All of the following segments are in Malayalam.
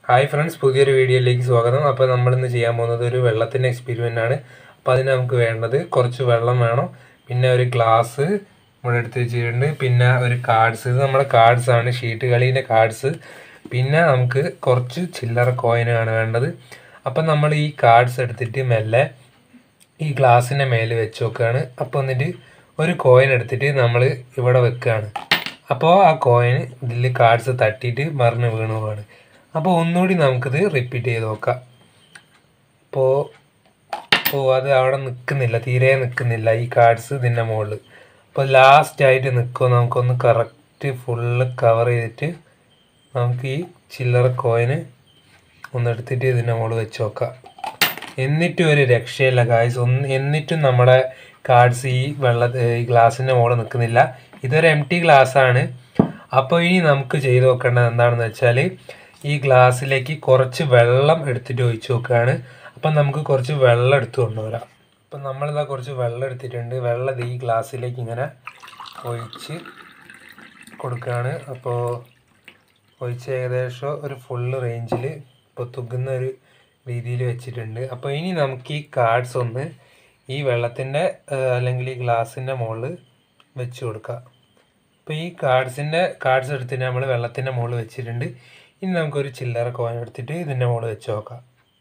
ഹായ് ഫ്രണ്ട്സ് പുതിയൊരു വീഡിയോയിലേക്ക് സ്വാഗതം അപ്പോൾ നമ്മൾ ഇന്ന് ചെയ്യാൻ പോകുന്നത് ഒരു വെള്ളത്തിൻ്റെ എക്സ്പെരിമെൻ്റ് ആണ് അപ്പോൾ അതിന് നമുക്ക് വേണ്ടത് കുറച്ച് വെള്ളം വേണം പിന്നെ ഒരു ഗ്ലാസ് ഇവിടെ എടുത്ത് വെച്ചിട്ടുണ്ട് പിന്നെ ഒരു കാർഡ്സ് ഇത് നമ്മുടെ കാർഡ്സ് ആണ് ഷീറ്റ് കളീൻ്റെ കാർഡ്സ് പിന്നെ നമുക്ക് കുറച്ച് ചില്ലറ കോയിനാണ് വേണ്ടത് അപ്പം നമ്മൾ ഈ കാർഡ്സ് എടുത്തിട്ട് മെല്ലെ ഈ ഗ്ലാസിൻ്റെ മേലെ വെച്ച് നോക്കുകയാണ് അപ്പോൾ എന്നിട്ട് ഒരു കോയിൻ എടുത്തിട്ട് നമ്മൾ ഇവിടെ വെക്കുകയാണ് അപ്പോൾ ആ കോയിൻ ഇതിൽ കാർഡ്സ് തട്ടിയിട്ട് മറിഞ്ഞ് വീണു പോവാണ് അപ്പോൾ ഒന്നുകൂടി നമുക്കിത് റിപ്പീറ്റ് ചെയ്ത് നോക്കാം അപ്പോൾ അപ്പോൾ അത് അവിടെ നിൽക്കുന്നില്ല തീരെ നിൽക്കുന്നില്ല ഈ കാർഡ്സ് ഇതിൻ്റെ മുകളിൽ അപ്പോൾ ലാസ്റ്റ് ആയിട്ട് നിൽക്കുമോ നമുക്കൊന്ന് കറക്റ്റ് ഫുള്ള് കവർ ചെയ്തിട്ട് നമുക്ക് ഈ ചില്ലറ കോയിന് ഒന്ന് എടുത്തിട്ട് ഇതിൻ്റെ മുകളിൽ വെച്ച് നോക്കാം എന്നിട്ടും ഒരു രക്ഷയില്ല ഗായ്സ് ഒന്ന് എന്നിട്ടും നമ്മുടെ കാർഡ്സ് ഈ വെള്ള ഈ ഗ്ലാസിൻ്റെ മുകളിൽ നിൽക്കുന്നില്ല ഇതൊരു എം ടി ഗ്ലാസ് ആണ് അപ്പോൾ ഇനി നമുക്ക് ചെയ്ത് നോക്കേണ്ടത് എന്താണെന്ന് വെച്ചാൽ ഈ ഗ്ലാസ്സിലേക്ക് കുറച്ച് വെള്ളം എടുത്തിട്ട് ഒഴിച്ച് നോക്കുകയാണ് അപ്പം നമുക്ക് കുറച്ച് വെള്ളം എടുത്ത് കൊണ്ടുവരാം അപ്പം നമ്മളിതാ കുറച്ച് വെള്ളം എടുത്തിട്ടുണ്ട് വെള്ളം ഇത് ഈ ഗ്ലാസ്സിലേക്ക് ഇങ്ങനെ ഒഴിച്ച് കൊടുക്കുകയാണ് അപ്പോൾ ഒഴിച്ച് ഏകദേശം ഒരു ഫുള്ള് റേഞ്ചിൽ ഇപ്പോൾ തുകുന്ന ഒരു രീതിയിൽ വെച്ചിട്ടുണ്ട് അപ്പോൾ ഇനി നമുക്ക് ഈ കാർഡ്സ് ഒന്ന് ഈ വെള്ളത്തിൻ്റെ അല്ലെങ്കിൽ ഈ ഗ്ലാസിൻ്റെ മുകളിൽ വെച്ച് കൊടുക്കാം അപ്പോൾ ഈ കാർഡ്സിൻ്റെ കാർഡ്സ് എടുത്തിട്ട് നമ്മൾ വെള്ളത്തിൻ്റെ മുകളിൽ വെച്ചിട്ടുണ്ട് ഇനി നമുക്കൊരു ചില്ലറ കോയിൻ എടുത്തിട്ട് ഇതിൻ്റെ മുകളിൽ വെച്ച് നോക്കാം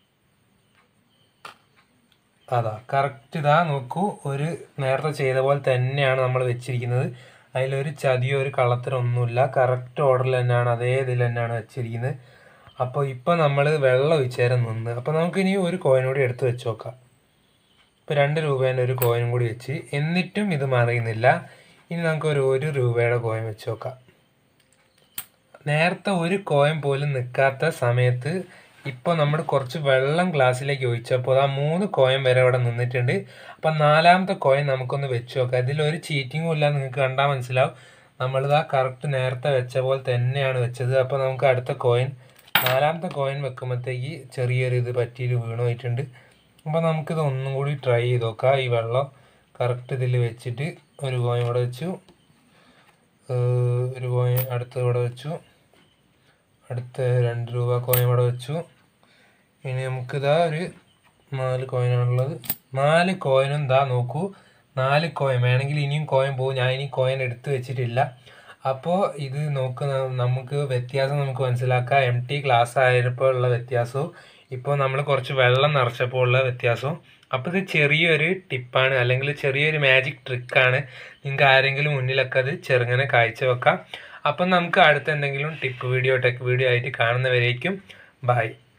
അതാ കറക്റ്റ് ഇതാ നോക്കൂ ഒരു നേരത്തെ ചെയ്ത പോലെ തന്നെയാണ് നമ്മൾ വെച്ചിരിക്കുന്നത് അതിലൊരു ചതിയോ ഒരു കളത്തിനൊന്നുമില്ല കറക്റ്റ് ഓർഡറിൽ തന്നെയാണ് അതേ ഇതിൽ തന്നെയാണ് വെച്ചിരിക്കുന്നത് അപ്പോൾ ഇപ്പോൾ നമ്മൾ വെള്ളം ഒഴിച്ചേരം നിന്ന് അപ്പോൾ നമുക്കിനി ഒരു കോയിൻ കൂടി എടുത്ത് വെച്ച് നോക്കാം ഇപ്പോൾ രണ്ട് രൂപേൻ്റെ ഒരു കോയിനും കൂടി വെച്ച് എന്നിട്ടും ഇത് മറിയുന്നില്ല ഇനി നമുക്ക് ഒരു ഒരു രൂപയുടെ കോയിൻ വെച്ച് നോക്കാം നേരത്തെ ഒരു കോയിൻ പോലും നിൽക്കാത്ത സമയത്ത് ഇപ്പോൾ നമ്മൾ കുറച്ച് വെള്ളം ഗ്ലാസ്സിലേക്ക് ഒഴിച്ചപ്പോൾ ആ മൂന്ന് കോയിൻ വരെ അവിടെ നിന്നിട്ടുണ്ട് അപ്പം നാലാമത്തെ കോയിൻ നമുക്കൊന്ന് വെച്ച് നോക്കാം ഇതിലൊരു ചീറ്റിങ്ങും ഇല്ല നിങ്ങൾക്ക് കണ്ടാൽ മനസ്സിലാവും നമ്മളിതാ കറക്റ്റ് നേരത്തെ വെച്ച പോലെ തന്നെയാണ് വെച്ചത് അപ്പോൾ നമുക്ക് അടുത്ത കോയിൻ നാലാമത്തെ കോയിൻ വെക്കുമ്പോഴത്തേക്ക് ചെറിയൊരു ഇത് പറ്റിയിട്ട് വീണ് പോയിട്ടുണ്ട് അപ്പോൾ നമുക്കിത് ഒന്നും കൂടി ട്രൈ ചെയ്ത് നോക്കാം ഈ വെള്ളം കറക്റ്റ് ഇതിൽ വെച്ചിട്ട് ഒരു കോയിൻ ഇവിടെ വെച്ചു ഒരു കോയിൻ അടുത്ത് ഇവിടെ വെച്ചു അടുത്ത രണ്ട് രൂപ കോയിൻ ഇവിടെ വെച്ചു ഇനി നമുക്കിതാ ഒരു നാല് കോയിനാണുള്ളത് നാല് കോയിനും ഇതാ നോക്കൂ നാല് കോയിൻ വേണമെങ്കിൽ ഇനിയും കോയിൻ പോകും ഞാൻ ഇനി കോയിൻ എടുത്ത് വെച്ചിട്ടില്ല അപ്പോൾ ഇത് നോക്ക് നമുക്ക് വ്യത്യാസം നമുക്ക് മനസ്സിലാക്കാം എം ടി ഗ്ലാസ് ആയപ്പോൾ ഉള്ള വ്യത്യാസവും ഇപ്പോൾ നമ്മൾ കുറച്ച് വെള്ളം നിറച്ചപ്പോൾ ഉള്ള വ്യത്യാസവും അപ്പോൾ ഇത് ചെറിയൊരു ടിപ്പാണ് അല്ലെങ്കിൽ ചെറിയൊരു മാജിക് ട്രിക്കാണ് നിങ്ങൾക്ക് ആരെങ്കിലും മുന്നിലൊക്കെ അത് ചെറുങ്ങനെ കാഴ്ച വെക്കാം അപ്പം നമുക്ക് അടുത്ത എന്തെങ്കിലും ടിപ്പ് വീഡിയോ ടെക് വീഡിയോ ആയിട്ട് കാണുന്നവരേക്കും ബൈ